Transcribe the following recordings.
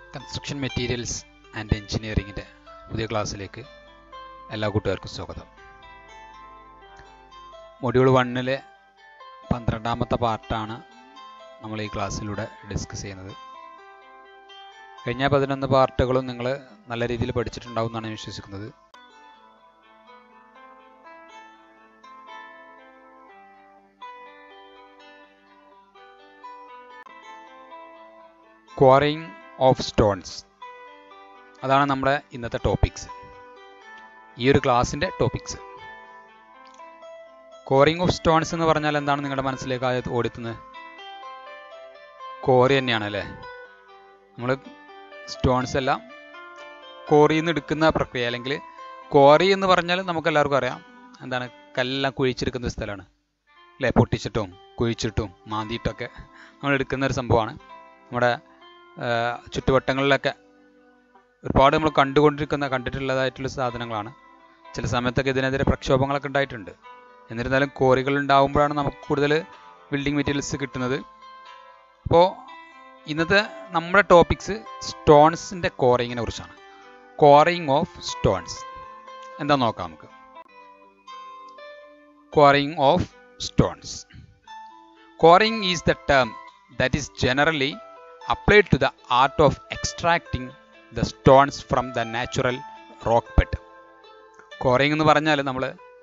Construction materials and എഞ്ചിനീയറിങ്ങിൻ്റെ പുതിയ ക്ലാസ്സിലേക്ക് എല്ലാ കൂട്ടുകാർക്കും സ്വാഗതം മൊഡ്യൂൾ വണ്ണിലെ പന്ത്രണ്ടാമത്തെ പാർട്ടാണ് നമ്മൾ ഈ ക്ലാസ്സിലൂടെ ഡിസ്കസ് ചെയ്യുന്നത് കഴിഞ്ഞ പതിനൊന്ന് പാർട്ടുകളും നിങ്ങൾ നല്ല രീതിയിൽ പഠിച്ചിട്ടുണ്ടാവും എന്നാണ് ഞാൻ വിശ്വസിക്കുന്നത് ക്വാറിങ് ഓഫ് സ്റ്റോൺസ് അതാണ് നമ്മുടെ ഇന്നത്തെ ടോപ്പിക്സ് ഈ ഒരു ക്ലാസ്സിൻ്റെ ടോപ്പിക്സ് കോറിങ് ഓഫ് സ്റ്റോൺസ് എന്ന് പറഞ്ഞാൽ എന്താണ് നിങ്ങളുടെ മനസ്സിലേക്ക് ആദ്യം ഓടിത്തുന്നത് കോറി തന്നെയാണ് അല്ലേ നമ്മൾ സ്റ്റോൺസ് എല്ലാം കോറിയിൽ നിന്ന് എടുക്കുന്ന പ്രക്രിയ അല്ലെങ്കിൽ കോറി എന്ന് പറഞ്ഞാൽ നമുക്ക് എല്ലാവർക്കും അറിയാം എന്താണ് കല്ലെല്ലാം കുഴിച്ചെടുക്കുന്ന സ്ഥലമാണ് അല്ലേ പൊട്ടിച്ചിട്ടും കുഴിച്ചിട്ടും മാന്തിയിട്ടൊക്കെ നമ്മൾ എടുക്കുന്ന ഒരു സംഭവമാണ് നമ്മുടെ ചുറ്റുവട്ടങ്ങളിലൊക്കെ ഒരുപാട് നമ്മൾ കണ്ടുകൊണ്ടിരിക്കുന്ന കണ്ടിട്ടുള്ളതായിട്ടുള്ള സാധനങ്ങളാണ് ചില സമയത്തൊക്കെ ഇതിനെതിരെ പ്രക്ഷോഭങ്ങളൊക്കെ ഉണ്ടായിട്ടുണ്ട് എന്നിരുന്നാലും കോറികൾ ഉണ്ടാകുമ്പോഴാണ് നമുക്ക് കൂടുതൽ ബിൽഡിംഗ് മെറ്റീരിയൽസ് കിട്ടുന്നത് അപ്പോൾ ഇന്നത്തെ നമ്മുടെ ടോപ്പിക്സ് സ്റ്റോൺസിൻ്റെ കോറിങ്ങിനെ കുറിച്ചാണ് കോറിങ് ഓഫ് സ്റ്റോൺസ് എന്താ നോക്കാം നമുക്ക് quarrying of stones quarrying is the term that is generally applied to the art of extracting the stones from the natural rock bed. Quarrying എന്ന് പറഞ്ഞാൽ നമ്മൾ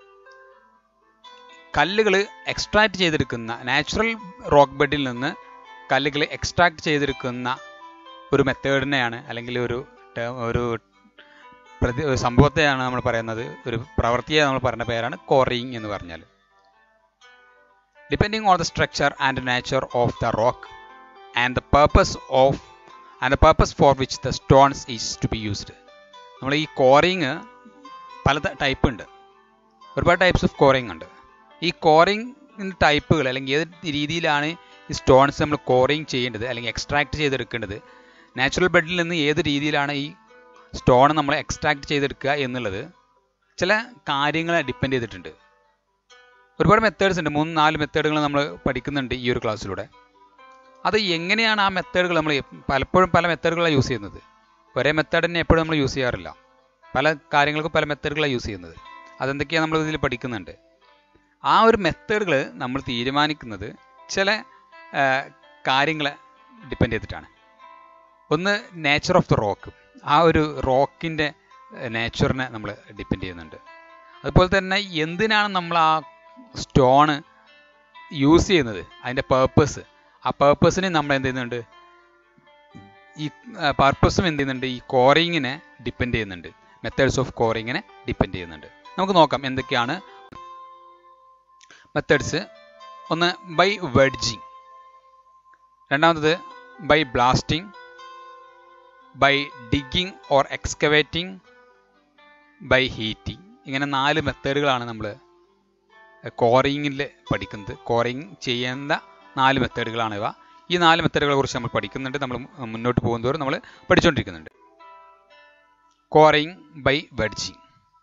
കല്ലുകൾ എക്സ്ട്രാക്ട് ചെയ്തെടുക്കുന്ന നാച്ചുറൽ റോക്ക് ബെഡിൽ നിന്ന് കല്ലുകൾ എക്സ്ട്രാക്ട് ചെയ്തെടുക്കുന്ന ഒരു മെത്തേഡിനെയാണ് അല്ലെങ്കിൽ ഒരു ഒരു പ്രതി ഒരു സംഭവത്തെയാണ് നമ്മൾ പറയുന്നത് ഒരു പ്രവൃത്തിയെ നമ്മൾ പറയുന്ന പേരാണ് കോറിങ് എന്ന് പറഞ്ഞാൽ depending on the structure and nature of the rock and the purpose of and the purpose for which the stones is to be used നമ്മൾ ഈ കോറിങ് പല ടൈപ്പ് ഉണ്ട് ഒരുപാട് ടൈപ്സ് ഓഫ് കോറിങ് ഉണ്ട് ഈ കോറിങ് ടൈപ്പുകൾ അല്ലെങ്കിൽ ഏത് രീതിയിലാണ് ഈ സ്റ്റോൺസ് നമ്മൾ കോറിങ് ചെയ്യേണ്ടത് അല്ലെങ്കിൽ എക്സ്ട്രാക്ട് ചെയ്തെടുക്കേണ്ടത് നാച്ചുറൽ ബെഡിൽ നിന്ന് ഏത് രീതിയിലാണ് ഈ സ്റ്റോൺ നമ്മൾ എക്സ്ട്രാക്ട് ചെയ്തെടുക്കുക എന്നുള്ളത് ചില കാര്യങ്ങളെ ഡിപ്പെൻഡ് ചെയ്തിട്ടുണ്ട് ഒരുപാട് മെത്തേഡ്സ് ഉണ്ട് മൂന്ന് നാല് മെത്തേഡുകൾ നമ്മൾ പഠിക്കുന്നുണ്ട് ഈ ഒരു ക്ലാസ്സിലൂടെ അത് എങ്ങനെയാണ് ആ മെത്തേഡുകൾ നമ്മൾ പലപ്പോഴും പല മെത്തേഡുകളാണ് യൂസ് ചെയ്യുന്നത് ഒരേ മെത്തേഡ് തന്നെ എപ്പോഴും നമ്മൾ യൂസ് ചെയ്യാറില്ല പല കാര്യങ്ങൾക്കും പല മെത്തേഡുകളാണ് യൂസ് ചെയ്യുന്നത് അതെന്തൊക്കെയാണ് നമ്മൾ ഇതിൽ പഠിക്കുന്നുണ്ട് ആ ഒരു മെത്തേഡുകൾ നമ്മൾ തീരുമാനിക്കുന്നത് ചില കാര്യങ്ങളെ ഡിപ്പെൻഡ് ചെയ്തിട്ടാണ് ഒന്ന് നേച്ചർ ഓഫ് ദ റോക്ക് ആ ഒരു റോക്കിൻ്റെ നേച്ചറിനെ നമ്മൾ ഡിപ്പെൻഡ് ചെയ്യുന്നുണ്ട് അതുപോലെ തന്നെ എന്തിനാണ് നമ്മൾ ആ സ്റ്റോണ് യൂസ് ചെയ്യുന്നത് അതിൻ്റെ പേർപ്പസ് ആ പേർപ്പസിനെ നമ്മൾ എന്ത് ചെയ്യുന്നുണ്ട് ഈ പർപ്പസും എന്ത് ചെയ്യുന്നുണ്ട് ഈ കോറിങ്ങിനെ ഡിപ്പെൻഡ് ചെയ്യുന്നുണ്ട് മെത്തേഡ്സ് ഓഫ് കോറിങ്ങിനെ ഡിപ്പെൻഡ് ചെയ്യുന്നുണ്ട് നമുക്ക് നോക്കാം എന്തൊക്കെയാണ് മെത്തേഡ്സ് ഒന്ന് ബൈ വെഡ്ജിങ് രണ്ടാമത്തത് by blasting by digging or excavating by heating ഇങ്ങനെ നാല് മെത്തേഡുകളാണ് നമ്മൾ കോറിങ്ങിൽ പഠിക്കുന്നത് കോറിങ് ചെയ്യുന്ന നാല് മെത്തേഡുകളാണ് ഇവ ഈ നാല് മെത്തേഡുകളെ കുറിച്ച് നമ്മൾ പഠിക്കുന്നുണ്ട് നമ്മൾ മുന്നോട്ട് പോകുന്നതോറും നമ്മൾ പഠിച്ചുകൊണ്ടിരിക്കുന്നുണ്ട് കോറിങ് ബൈ വെഡ്ജിങ്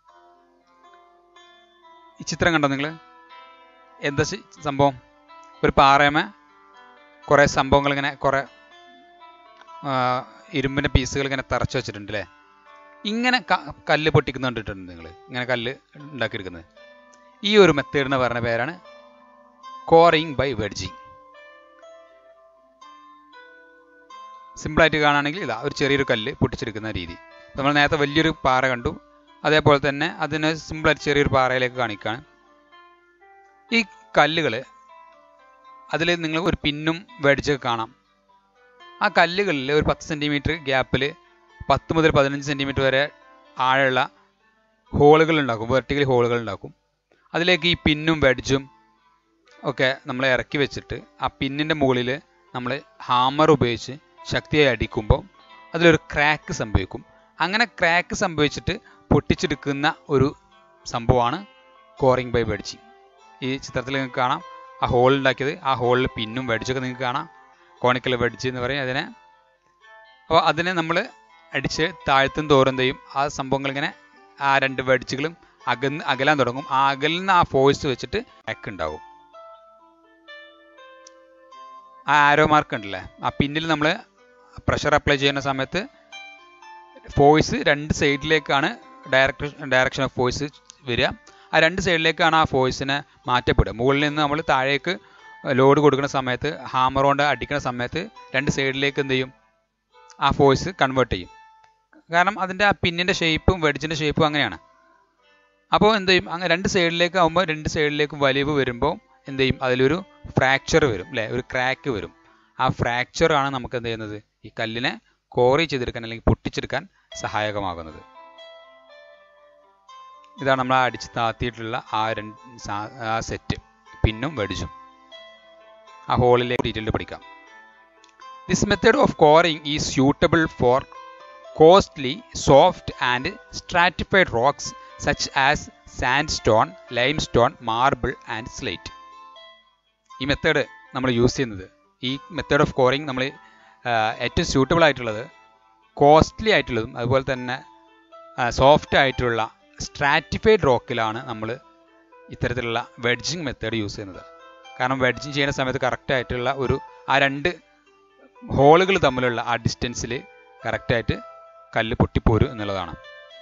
ഈ ചിത്രം കണ്ടോ നിങ്ങൾ എന്താ സംഭവം ഒരു പാറയമ കുറേ സംഭവങ്ങൾ ഇങ്ങനെ കുറേ ഇരുമ്പിൻ്റെ പീസുകൾ ഇങ്ങനെ തറച്ചു വെച്ചിട്ടുണ്ട് അല്ലേ ഇങ്ങനെ കല്ല് പൊട്ടിക്കുന്ന കണ്ടിട്ടുണ്ട് നിങ്ങൾ ഇങ്ങനെ കല്ല് ഉണ്ടാക്കിയെടുക്കുന്നത് ഈ ഒരു മെത്തേഡിന് പറയുന്ന പേരാണ് കോറിങ് ബൈ വെഡ്ജിങ് സിമ്പിളായിട്ട് കാണുകയാണെങ്കിൽ ഇതാ ഒരു ചെറിയൊരു കല്ല് പൊട്ടിച്ചെടുക്കുന്ന രീതി നമ്മൾ നേരത്തെ വലിയൊരു പാറ കണ്ടു അതേപോലെ തന്നെ അതിന് സിമ്പിളായിട്ട് ചെറിയൊരു പാറയിലേക്ക് കാണിക്കുകയാണ് ഈ കല്ലുകൾ അതിൽ നിങ്ങൾ ഒരു പിന്നും വെഡ്ജൊക്കെ കാണാം ആ കല്ലുകളിൽ ഒരു പത്ത് സെൻറ്റിമീറ്റർ ഗ്യാപ്പിൽ പത്ത് മുതൽ പതിനഞ്ച് സെൻറ്റിമീറ്റർ വരെ ആഴമുള്ള ഹോളുകൾ ഉണ്ടാക്കും വെർട്ടിക്കൽ ഹോളുകൾ ഉണ്ടാക്കും അതിലേക്ക് ഈ പിന്നും വെഡ്ജും ഒക്കെ നമ്മൾ ഇറക്കി വെച്ചിട്ട് ആ പിന്നിൻ്റെ മുകളിൽ നമ്മൾ ഹാമർ ഉപയോഗിച്ച് ശക്തിയായി അടിക്കുമ്പോൾ അതിലൊരു ക്രാക്ക് സംഭവിക്കും അങ്ങനെ ക്രാക്ക് സംഭവിച്ചിട്ട് പൊട്ടിച്ചെടുക്കുന്ന ഒരു സംഭവമാണ് കോറിങ് ബൈ വെഡ്ജിങ് ഈ ചിത്രത്തിൽ നിങ്ങൾക്ക് കാണാം ആ ഹോൾ ഉണ്ടാക്കിയത് ആ ഹോളിൽ പിന്നും വെഡ്ജൊക്കെ നിങ്ങൾക്ക് കാണാം കോണിക്കൽ വെഡ്ജ് എന്ന് പറയും അതിനെ അപ്പോൾ അതിനെ നമ്മൾ അടിച്ച് താഴ്ത്തും തോറും ചെയ്യും ആ സംഭവങ്ങൾ ഇങ്ങനെ ആ രണ്ട് വെഡ്ജുകളും അകന്ന് അകലാൻ തുടങ്ങും ആ അകലുന്ന ആ ഫോഴ്സ് വെച്ചിട്ട് ക്രാക്ക് ഉണ്ടാവും ആ ആരോ മാർക്ക് ഉണ്ടല്ലേ ആ പിന്നിൽ നമ്മൾ പ്രഷർ അപ്ലൈ ചെയ്യുന്ന സമയത്ത് ഫോഴ്സ് രണ്ട് സൈഡിലേക്കാണ് ഡയറക്ഷൻ ഡയറക്ഷൻ ഓഫ് ഫോഴ്സ് വരിക ആ രണ്ട് സൈഡിലേക്കാണ് ആ ഫോഴ്സിനെ മാറ്റപ്പെടുക മുകളിൽ നിന്ന് നമ്മൾ താഴേക്ക് ലോഡ് കൊടുക്കുന്ന സമയത്ത് ഹാമർ കൊണ്ട് അടിക്കുന്ന സമയത്ത് രണ്ട് സൈഡിലേക്ക് എന്ത് ചെയ്യും ആ ഫോഴ്സ് കൺവേർട്ട് ചെയ്യും കാരണം അതിൻ്റെ ആ പിന്നിൻ്റെ ഷേപ്പും വെഡ്ജിൻ്റെ ഷേപ്പും അങ്ങനെയാണ് അപ്പോൾ എന്ത് ചെയ്യും അങ്ങനെ രണ്ട് സൈഡിലേക്ക് ആകുമ്പോൾ രണ്ട് സൈഡിലേക്കും വലിവ് വരുമ്പോൾ എന്ത് ചെയ്യും അതിലൊരു ഫ്രാക്ചർ വരും അല്ലേ ഒരു ക്രാക്ക് വരും ആ ഫ്രാക്ചർ ആണ് നമുക്ക് എന്ത് ചെയ്യുന്നത് ഈ കല്ലിനെ കോറി ചെയ്തെടുക്കാൻ അല്ലെങ്കിൽ പൊട്ടിച്ചെടുക്കാൻ സഹായകമാകുന്നത് ഇതാണ് നമ്മൾ ആ അടിച്ച് താത്തിയിട്ടുള്ള ആ രണ്ട് സാ- ആ സെറ്റ് പിന്നും വെടിച്ചും ആ ഹോളിലെ ഡീറ്റെയിൽ പഠിക്കാം this method of quarrying is suitable for costly soft and stratified rocks such as sandstone limestone marble and slate ഈ മെത്തേഡ് നമ്മൾ യൂസ് ചെയ്യുന്നത് ഈ മെത്തേഡ് ഓഫ് കോറിംഗ് നമ്മൾ ഏറ്റവും സ്യൂട്ടബിൾ ആയിട്ടുള്ളത് കോസ്റ്റ്ലി ആയിട്ടുള്ളതും അതുപോലെ തന്നെ സോഫ്റ്റ് ആയിട്ടുള്ള സ്ട്രാറ്റിഫൈഡ് റോക്കിലാണ് നമ്മൾ ഇത്തരത്തിലുള്ള വെഡ്ജിങ് മെത്തേഡ് യൂസ് ചെയ്യുന്നത് കാരണം വെഡ്ജിങ് ചെയ്യുന്ന സമയത്ത് കറക്റ്റ് ആയിട്ടുള്ള ഒരു ആ രണ്ട് ഹോളുകൾ തമ്മിലുള്ള ആ ഡിസ്റ്റൻസിൽ കറക്റ്റായിട്ട് കല്ല് പൊട്ടിപ്പോരും എന്നുള്ളതാണ്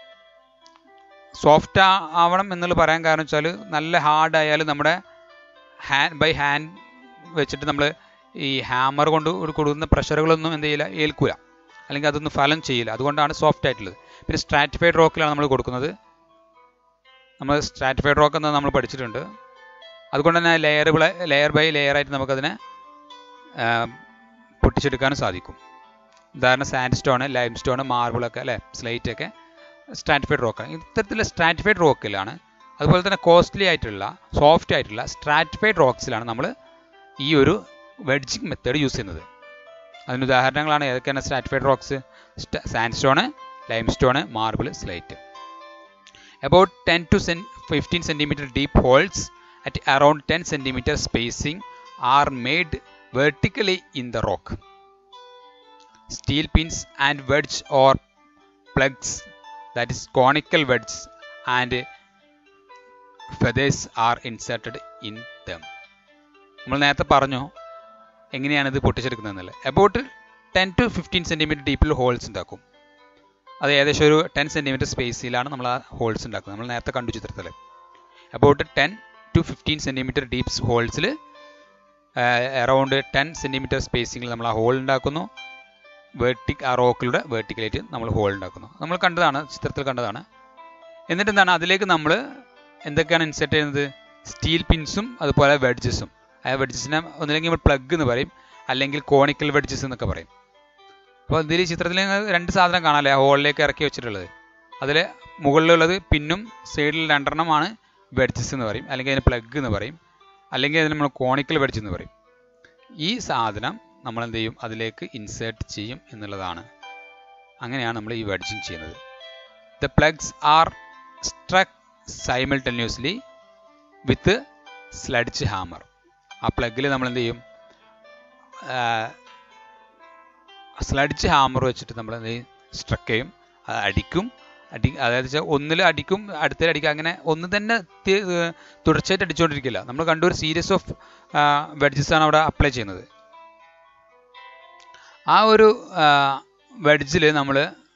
സോഫ്റ്റ് ആവണം എന്നുള്ള പറയാൻ കാരണം വെച്ചാൽ നല്ല ഹാർഡ് ആയാലും നമ്മുടെ ഹാൻഡ് ബൈ ഹാൻഡ് വെച്ചിട്ട് നമ്മൾ ഈ ഹാമർ കൊണ്ട് ഒരു കൊടുക്കുന്ന പ്രഷറുകളൊന്നും എന്ത് ചെയ്യില്ല ഏൽക്കൂല അല്ലെങ്കിൽ അതൊന്നും ഫലം ചെയ്യില്ല അതുകൊണ്ടാണ് സോഫ്റ്റ് ആയിട്ടുള്ളത് പിന്നെ സ്ട്രാറ്റിഫൈഡ് റോക്കിലാണ് നമ്മൾ കൊടുക്കുന്നത് നമ്മൾ സ്ട്രാറ്റിഫൈഡ് റോക്ക് എന്ന് നമ്മൾ പഠിച്ചിട്ടുണ്ട് അതുകൊണ്ട് തന്നെ ലെയർ ലെയർ ബൈ ലെയർ ആയിട്ട് നമുക്കതിനെ ആ, പൊട്ടിച്ചെടുക്കാനും സാധിക്കും ഉദാഹരണം സാൻഡ് സ്റ്റോൺ ലൈം സ്റ്റോൺ മാർബിളൊക്കെ അല്ലേ സ്ലേറ്റ് ഒക്കെ സ്ട്രാറ്റിഫൈഡ് റോക്കാണ് ഇത്തരത്തിലുള്ള സ്ട്രാറ്റിഫൈഡ് റോക്കിലാണ് അതുപോലെ തന്നെ കോസ്റ്റ്ലി ആയിട്ടുള്ള സോഫ്റ്റ് ആയിട്ടുള്ള സ്ട്രാറ്റിഫൈഡ് റോക്സിലാണ് നമ്മൾ ഈ ഒരു വെഡ്ജിങ് മെത്തേഡ് യൂസ് ചെയ്യുന്നത് അതിന് ഉദാഹരണങ്ങളാണ് ഏതൊക്കെയാണ് stratified rocks sandstone limestone marble slate about 10 to 15 centimeter deep holes at around 10 centimeter spacing are made vertically in the rock. Steel pins and wedge or plugs, that is conical wedges, and feathers are inserted in them. നമ്മൾ നേരത്തെ പറഞ്ഞു എങ്ങനെയാണ് ഇത് പൊട്ടിച്ചെടുക്കുന്നതെന്നല്ലേ about ten to fifteen centimetre ഡീപ്പിൽ holes ഉണ്ടാക്കും അത് ഏകദേശം ഒരു ടെൻ സെൻറ്റിമീറ്റർ സ്പേസിലാണ് നമ്മൾ ആ ഹോൾസ് ഉണ്ടാക്കുന്നത് നമ്മൾ നേരത്തെ കണ്ടു ചിത്രത്തിൽ about ten to fifteen centimetre deeps ഹോൾസിൽ അറൗണ്ട് ടെൻ സെൻറ്റിമീറ്റർ സ്പേസിങ്ങിൽ നമ്മൾ ആ ഹോൾ ഉണ്ടാക്കുന്നു വേർട്ടിക് ആ റോക്കിലൂടെ വേർട്ടിക്കലായിട്ട് നമ്മൾ ഹോൾ ഉണ്ടാക്കുന്നു നമ്മൾ കണ്ടതാണ് ചിത്രത്തിൽ കണ്ടതാണ് എന്നിട്ട് എന്താണ് അതിലേക്ക് നമ്മൾ എന്തൊക്കെയാണ് ഇൻസെർട്ട് ചെയ്യുന്നത് സ്റ്റീൽ പിൻസും അതുപോലെ വെഡ്ജസും ആ വെഡ്ജസിനെ ഒന്നില്ലെങ്കിൽ നമ്മൾ പ്ലഗ് എന്ന് പറയും അല്ലെങ്കിൽ കോണിക്കൽ വെഡ്ജസ് എന്നൊക്കെ പറയും അപ്പോൾ ഇതിൽ ഈ ചിത്രത്തിൽ നിങ്ങൾ രണ്ട് സാധനം കാണാമല്ലേ ആ ഹോളിലേക്ക് ഇറക്കി വെച്ചിട്ടുള്ളത് അതിൽ മുകളിലുള്ളത് പിന്നും സൈഡിൽ രണ്ടെണ്ണമാണ് വെഡ്ജസ് എന്ന് പറയും അല്ലെങ്കിൽ അതിന് പ്ലഗ് എന്ന് പറയും അല്ലെങ്കിൽ അതിന് നമ്മൾ കോണിക്കൽ വെഡ്ജ് എന്ന് പറയും ഈ സാധനം നമ്മൾ എന്ത് ചെയ്യും അതിലേക്ക് ഇൻസേർട്ട് ചെയ്യും എന്നുള്ളതാണ് അങ്ങനെയാണ് നമ്മൾ ഈ വെഡ്ജിങ് ചെയ്യുന്നത് the plugs are struck simultaneously with sledge hammer ആ പ്ലഗിൽ നമ്മൾ എന്ത് ചെയ്യും സ്ലഡ്ജ് ഹാമർ വെച്ചിട്ട് നമ്മൾ എന്ത് ചെയ്യും സ്ട്രക്ക് ചെയ്യും അത് അടിക്കും അടി അതായത് വെച്ചാൽ ഒന്നിൽ അടിക്കും അടുത്തതിൽ അടിക്കും അങ്ങനെ ഒന്ന് തന്നെ തി- ഏർ തുടർച്ചയായിട്ട് അടിച്ചുകൊണ്ടിരിക്കില്ല നമ്മൾ കണ്ട ഒരു സീരീസ് ഓഫ് വെഡ്ജസ് ആണ് അവിടെ അപ്ലൈ ചെയ്യുന്നത് ആ ഒരു വെഡ്ജിൽ നമ്മൾ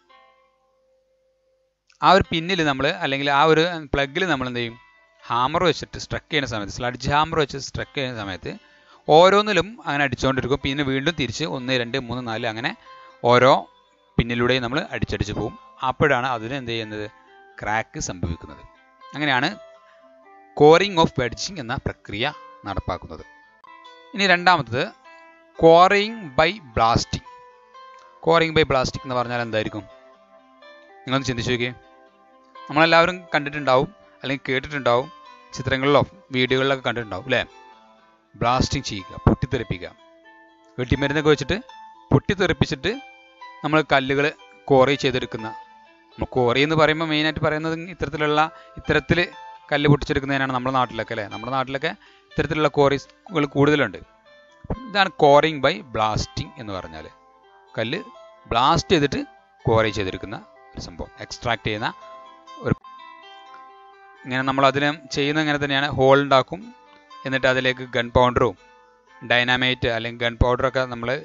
ആ ഒരു പിന്നിൽ നമ്മൾ അല്ലെങ്കിൽ ആ ഒരു പ്ലഗിൽ നമ്മൾ എന്ത് ചെയ്യും ഹാമർ വെച്ചിട്ട് സ്ട്രക്ക് ചെയ്യുന്ന സമയത്ത് സ്ലഡ്ജ് ഹാമർ വെച്ച് സ്ട്രക്ക് ചെയ്യുന്ന സമയത്ത് ഓരോന്നിലും അങ്ങനെ അടിച്ചുകൊണ്ടിരിക്കും പിന്നെ വീണ്ടും തിരിച്ച് ഒന്ന് രണ്ട് മൂന്ന് നാല് അങ്ങനെ ഓരോ പിന്നിലൂടെയും നമ്മൾ അടിച്ചടിച്ച് പോകും അപ്പോഴാണ് അതിന് എന്ത് ചെയ്യുന്നത് ക്രാക്ക് സംഭവിക്കുന്നത് അങ്ങനെയാണ് കോറിംഗ് ഓഫ് വെഡ്ജിങ് എന്ന പ്രക്രിയ നടപ്പാക്കുന്നത് ഇനി രണ്ടാമത്തത് quarrying by blasting quarrying by blasting എന്ന് പറഞ്ഞാൽ എന്തായിരിക്കും നിങ്ങളൊന്ന് ചിന്തിച്ചു നോക്കിയേ നമ്മളെല്ലാവരും കണ്ടിട്ടുണ്ടാവും അല്ലെങ്കിൽ കേട്ടിട്ടുണ്ടാവും ചിത്രങ്ങളിലോ വീഡിയോകളിലൊക്കെ കണ്ടിട്ടുണ്ടാവും അല്ലേ ബ്ലാസ്റ്റിംഗ് ചെയ്യുക പൊട്ടിത്തെറിപ്പിക്കുക വെട്ടിമരുന്നൊക്കെ വെച്ചിട്ട് പൊട്ടിത്തെറിപ്പിച്ചിട്ട് നമ്മൾ കല്ലുകൾ കോറി ചെയ്തെടുക്കുന്ന നമ്മൾ കോറി എന്ന് പറയുമ്പോൾ മെയിനായിട്ട് പറയുന്നത് ഇത്തരത്തിലുള്ള ഇത്തരത്തിൽ കല്ല് പൊട്ടിച്ചെടുക്കുന്നതിനാണ് നമ്മുടെ നാട്ടിലൊക്കെ അല്ലേ നമ്മുടെ നാട്ടിലൊക്കെ ഇത്തരത്തിലുള്ള കോറികൾ കൂടുതലുണ്ട് ഇതാണ് കോറിങ് ബൈ ബ്ലാസ്റ്റിംഗ് എന്ന് പറഞ്ഞാൽ കല്ല് ബ്ലാസ്റ്റ് ചെയ്തിട്ട് കോറി ചെയ്തെടുക്കുന്ന ഒരു സംഭവം എക്സ്ട്രാക്ട് ചെയ്യുന്ന ഒരു ഇങ്ങനെ നമ്മൾ അതിന് ചെയ്യുന്നത് ഇങ്ങനെ തന്നെയാണ് ഹോൾ ഉണ്ടാക്കും എന്നിട്ട് അതിലേക്ക് ഗൺ പൗഡറും ഡൈനാമൈറ്റ് അല്ലെങ്കിൽ ഗൺ പൗഡറൊക്കെ നമ്മൾ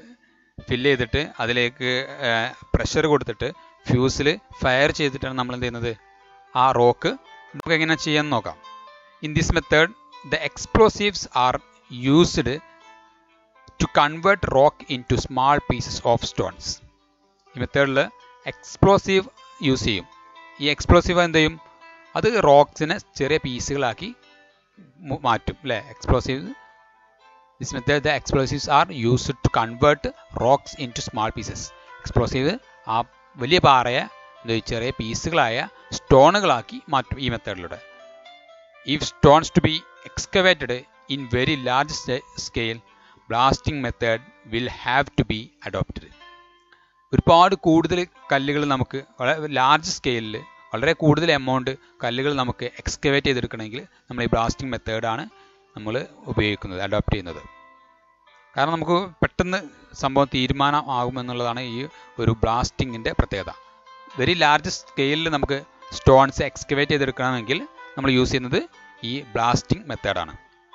ഫില്ല് ചെയ്തിട്ട് അതിലേക്ക് പ്രഷർ കൊടുത്തിട്ട് ഫ്യൂസിൽ ഫയർ ചെയ്തിട്ടാണ് നമ്മൾ എന്ത് ചെയ്യുന്നത് ആ റോക്ക് നമുക്ക് എങ്ങനെ ചെയ്യാമെന്ന് നോക്കാം in this method the explosives are used to convert rock into small pieces of stones ഈ മെത്തേഡിൽ എക്സ്പ്ലോസീവ് യൂസ് ചെയ്യും ഈ എക്സ്പ്ലോസീവ് എന്ത് ചെയ്യും അത് റോക്സിനെ ചെറിയ പീസുകളാക്കി മാറ്റും അല്ലേ explosive this method the explosives are used to convert rocks into small pieces explosive ആ വലിയ പാറയെ എന്ത് ചെറിയ പീസുകളായ സ്റ്റോണുകളാക്കി മാറ്റും ഈ മെത്തേഡിലൂടെ if stones to be excavated in very large scale blasting method will have to be adopted ഒരുപാട് കൂടുതൽ കല്ലുകൾ നമുക്ക് വളരെ ലാർജ് സ്കെയിലിൽ വളരെ കൂടുതൽ എമൗണ്ട് കല്ലുകൾ നമുക്ക് എക്സ്കവേറ്റ് ചെയ്തെടുക്കണമെങ്കിൽ നമ്മൾ ഈ ബ്ലാസ്റ്റിംഗ് മെത്തേഡാണ് നമ്മൾ ഉപയോഗിക്കുന്നത് അഡോപ്റ്റ് ചെയ്യുന്നത് കാരണം നമുക്ക് പെട്ടെന്ന് സംഭവം തീരുമാനം ആകുമെന്നുള്ളതാണ് ഈ ഒരു ബ്ലാസ്റ്റിങ്ങിൻ്റെ പ്രത്യേകത വെരി ലാർജ് സ്കെയിലിൽ നമുക്ക് സ്റ്റോൺസ് എക്സ്കവേറ്റ് ചെയ്തെടുക്കണമെങ്കിൽ നമ്മൾ യൂസ് ചെയ്യുന്നത് ഈ ബ്ലാസ്റ്റിംഗ് മെത്തേഡാണ്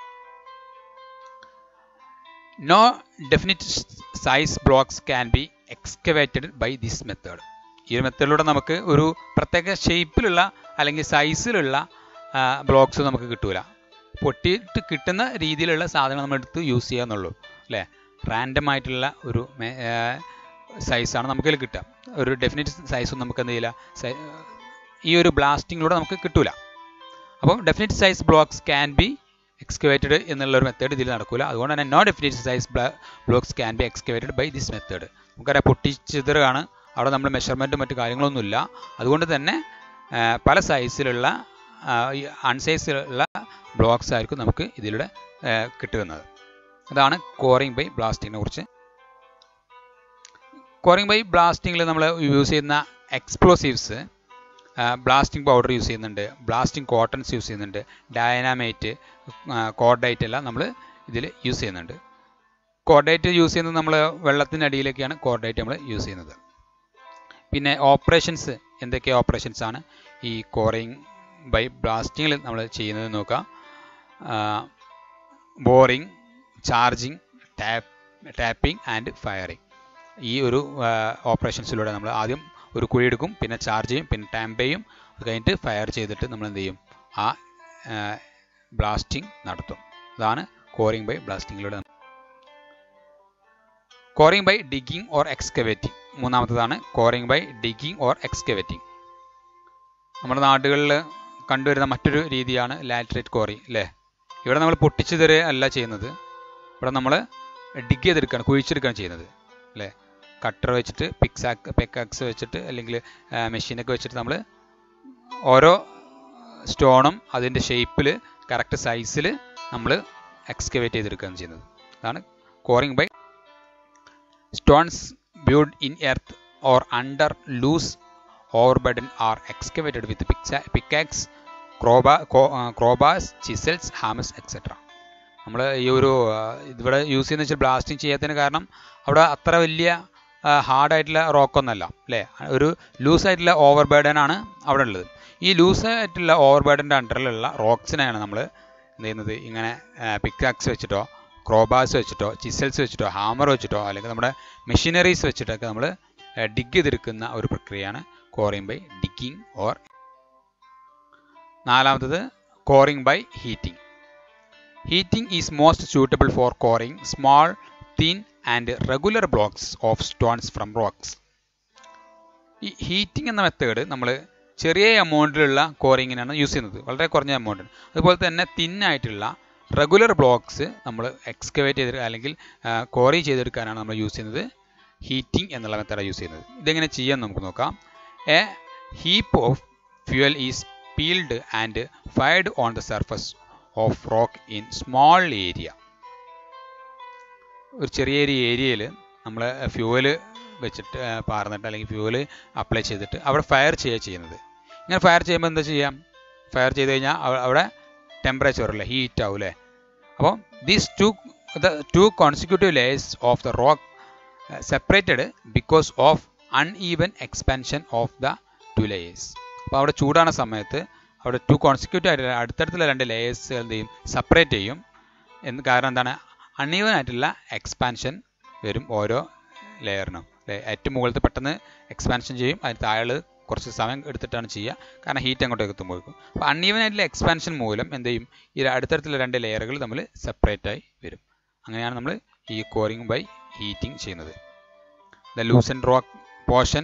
no definite size blocks can be excavated by this method ഈ ഒരു മെത്തേഡിലൂടെ നമുക്ക് ഒരു പ്രത്യേക ഷേപ്പിലുള്ള അല്ലെങ്കിൽ സൈസിലുള്ള ബ്ലോക്സ് നമുക്ക് കിട്ടൂല പൊട്ടിയിട്ട് കിട്ടുന്ന രീതിയിലുള്ള സാധനങ്ങൾ നമ്മൾ എടുത്ത് യൂസ് ചെയ്യാന്നുള്ളൂ അല്ലേ റാൻഡം ആയിട്ടുള്ള ഒരു സൈസാണ് നമുക്കതിൽ കിട്ടുക ഒരു ഡെഫിനിറ്റ് സൈസും നമുക്ക് എന്ത് ചെയ്യില്ല ഈ ഒരു ബ്ലാസ്റ്റിങ്ങിലൂടെ നമുക്ക് കിട്ടൂല അപ്പം definite size blocks can be excavated എന്നുള്ള ഒരു മെത്തേഡ് ഇതിൽ നടക്കില്ല അതുകൊണ്ട് തന്നെ no definite size blocks can be excavated by this method നമുക്കറിയാം പൊട്ടിച്ചിതറാണ് അവിടെ നമ്മൾ മെഷർമെൻറ്റും മറ്റു കാര്യങ്ങളൊന്നുമില്ല അതുകൊണ്ട് തന്നെ പല സൈസിലുള്ള അൺസൈസിലുള്ള ബ്ലോക്സ് ആയിരിക്കും നമുക്ക് ഇതിലൂടെ കിട്ടുന്നത് അതാണ് കോറിംഗ് ബൈ ബ്ലാസ്റ്റിങ്ങിനെ കുറിച്ച് കോറിംഗ് ബൈ ബ്ലാസ്റ്റിങ്ങിൽ നമ്മൾ യൂസ് ചെയ്യുന്ന എക്സ്പ്ലോസീവ്സ് ബ്ലാസ്റ്റിംഗ് പൗഡർ യൂസ് ചെയ്യുന്നുണ്ട് ബ്ലാസ്റ്റിംഗ് കോട്ടൺസ് യൂസ് ചെയ്യുന്നുണ്ട് ഡയനാമൈറ്റ് കോഡൈറ്റ് എല്ലാം നമ്മൾ ഇതിൽ യൂസ് ചെയ്യുന്നുണ്ട് കോഡൈറ്റ് യൂസ് ചെയ്യുന്നത് നമ്മൾ വെള്ളത്തിനടിയിലേക്കാണ് കോഡൈറ്റ് നമ്മൾ യൂസ് ചെയ്യുന്നത് പിന്നെ ഓപ്പറേഷൻസ് എന്തൊക്കെ ഓപ്പറേഷൻസ് ആണ് ഈ കോറിങ് ബൈ ബ്ലാസ്റ്റിങ്ങിൽ നമ്മൾ ചെയ്യുന്നത് നോക്കാം boring charging tap tapping and firing ഈ ഒരു ഓപ്പറേഷൻസിലൂടെ നമ്മൾ ആദ്യം ഒരു കുഴി എടുക്കും പിന്നെ ചാർജ് ചെയ്യും പിന്നെ ടാമ്പ് ചെയ്യും അത് കഴിഞ്ഞിട്ട് ഫയർ ചെയ്തിട്ട് നമ്മൾ എന്ത് ചെയ്യും ആ ബ്ലാസ്റ്റിംഗ് നടത്തും അതാണ് കോറിംഗ് ബൈ ബ്ലാസ്റ്റിങ്ങിലൂടെ quarrying by digging or excavating മൂന്നാമത്തതാണ് quarrying by digging or excavating നമ്മുടെ നാടുകളിൽ കണ്ടുവരുന്ന മറ്റൊരു രീതിയാണ് ലാറ്ററേറ്റ് കോറി അല്ലേ ഇവിടെ നമ്മൾ പൊട്ടിച്ചു തരെ അല്ല ചെയ്യുന്നത് ഇവിടെ നമ്മൾ ഡിഗ് ചെയ്തെടുക്കുകയാണ് കുഴിച്ചെടുക്കുകയാണ് ചെയ്യുന്നത് അല്ലേ കട്ടർ വെച്ചിട്ട് പിക്സാക്ക് പെക്കാക്സ് വെച്ചിട്ട് അല്ലെങ്കിൽ മെഷീനൊക്കെ വെച്ചിട്ട് നമ്മൾ ഓരോ സ്റ്റോണും അതിൻ്റെ ഷേപ്പിൽ കറക്റ്റ് സൈസിൽ നമ്മൾ എക്സ്കവേറ്റ് ചെയ്തെടുക്കുകയാണ് ചെയ്യുന്നത് അതാണ് quarrying by stones buried in earth or under loose overburden are excavated with pickaxe crowbar crowbars chisels hammers etcetera നമ്മൾ ഈ ഒരു ഇവിടെ യൂസ് ചെയ്യുന്ന വെച്ചാൽ ബ്ലാസ്റ്റിംഗ് ചെയ്യാത്തതിന് കാരണം അവിടെ അത്ര വലിയ ഹാർഡായിട്ടുള്ള റോക്കൊന്നല്ല അല്ലേ ഒരു ലൂസായിട്ടുള്ള ഓവർ ബേർഡൻ ആണ് അവിടെ ഉള്ളത് ഈ ലൂസായിട്ടുള്ള ഓവർ ബേർഡൻ്റെ അണ്ടറിലുള്ള റോക്സിനെയാണ് നമ്മൾ എന്ത് ചെയ്യുന്നത് ഇങ്ങനെ പിക്കാക്സ് വെച്ചിട്ടോ ക്രോബാസ് വെച്ചിട്ടോ ചിസൽസ് വെച്ചിട്ടോ ഹാമർ വെച്ചിട്ടോ അല്ലെങ്കിൽ നമ്മുടെ മെഷീനറീസ് വെച്ചിട്ടൊക്കെ നമ്മൾ ഡിഗ് ചെയ്തെടുക്കുന്ന ഒരു പ്രക്രിയയാണ് കോറിംഗ് ബൈ ഡിഗിങ് ഓർ നാലാമത്തത് quarrying by heating heating is most suitable for quarrying small thin and regular blocks of stones from rocks ഈ ഹീറ്റിംഗ് എന്ന മെത്തേഡ് നമ്മൾ ചെറിയ എമൗണ്ടിലുള്ള കോറിങ്ങിനാണ് യൂസ് ചെയ്യുന്നത് വളരെ കുറഞ്ഞ എമൗണ്ട് അതുപോലെ തന്നെ തിന്നായിട്ടുള്ള റെഗുലർ ബ്ലോക്സ് നമ്മൾ എക്സ്കവേറ്റ് ചെയ്ത് അല്ലെങ്കിൽ കോറി ചെയ്തെടുക്കാനാണ് നമ്മൾ യൂസ് ചെയ്യുന്നത് ഹീറ്റിംഗ് എന്നുള്ള മെത്തേഡാണ് യൂസ് ചെയ്യുന്നത് ഇതെങ്ങനെ ചെയ്യാൻ നമുക്ക് നോക്കാം a heap of fuel is piled and fired on the surface of rock in small area ഒരു ചെറിയ ഒരു ഏരിയയിൽ നമ്മൾ ഫ്യൂവൽ വെച്ചിട്ട് പാർന്നിട്ട് അല്ലെങ്കിൽ ഫ്യൂവൽ അപ്ലൈ ചെയ്തിട്ട് അവിടെ ഫയർ ചെയ്യുക ചെയ്യുന്നത് ഇങ്ങനെ ഫയർ ചെയ്യുമ്പോൾ എന്താ ചെയ്യാം ഫയർ ചെയ്ത് കഴിഞ്ഞാൽ അവിടെ ടെമ്പറേച്ചർ അല്ലേ ഹീറ്റ് ആവും അല്ലേ അപ്പോൾ these two the two consecutive layers of the rock separated because of uneven expansion of the two layers അപ്പോൾ അവിടെ ചൂടാണ് സമയത്ത് അവിടെ ടു കോൺസിക്യൂട്ടീവ് ആയിട്ട് അടുത്തടുത്തുള്ള രണ്ട് ലെയേഴ്സ് എന്ത് ചെയ്യും സെപ്പറേറ്റ് ചെയ്യും എന്ന് കാരണം എന്താണ് അൺഈവൻ ആയിട്ടുള്ള എക്സ്പാൻഷൻ വരും ഓരോ ലെയറിനും ഏറ്റവും മുകളിലത്തെ പെട്ടെന്ന് എക്സ്പാൻഷൻ ചെയ്യും അതിന് താഴെ കുറച്ച് സമയം എടുത്തിട്ടാണ് ചെയ്യുക കാരണം ഹീറ്റ് അങ്ങോട്ടേക്ക് എത്തുമ്പോഴേക്കും അപ്പോൾ അൺഈവൻ ആയിട്ടുള്ള എക്സ്പാൻഷൻ മൂലം എന്ത് ചെയ്യും ഈ അടുത്തടുത്തുള്ള രണ്ട് ലെയറുകൾ നമ്മൾ സെപ്പറേറ്റ് ആയി വരും അങ്ങനെയാണ് നമ്മൾ ഈ കോറിങ് ബൈ ഹീറ്റിംഗ് ചെയ്യുന്നത് the loosen rock portion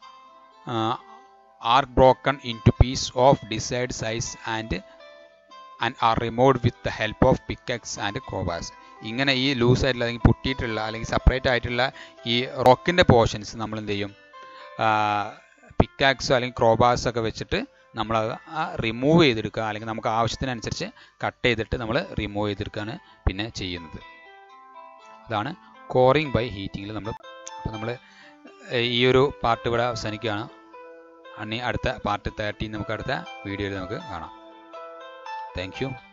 are broken into piece of desired size and and are removed with the help of pickaxe and crowbars ഇങ്ങനെ ഈ ലൂസ് ആയിട്ടുള്ള അല്ലെങ്കിൽ പൊട്ടിയിട്ടുള്ള അല്ലെങ്കിൽ സെപ്പറേറ്റ് ആയിട്ടുള്ള ഈ റോക്കിൻ്റെ പോർഷൻസ് നമ്മൾ എന്ത് ചെയ്യും പിക്കാക്സോ അല്ലെങ്കിൽ ക്രോബാസോ ഒക്കെ വെച്ചിട്ട് നമ്മൾ ആ റിമൂവ് ചെയ്തെടുക്കുക അല്ലെങ്കിൽ നമുക്ക് ആവശ്യത്തിനനുസരിച്ച് കട്ട് ചെയ്തിട്ട് നമ്മൾ റിമൂവ് ചെയ്തെടുക്കുകയാണ് പിന്നെ ചെയ്യുന്നത് അതാണ് കോറിങ് ബൈ ഹീറ്റിങ്ങിൽ നമ്മൾ അപ്പോൾ നമ്മൾ ഈ ഒരു പാർട്ട് ഇവിടെ അവസാനിക്കുകയാണ് ഇനി അടുത്ത പാർട്ട് തേർട്ടീൻ നമുക്ക് അടുത്ത വീഡിയോയിൽ നമുക്ക് കാണാം താങ്ക് യു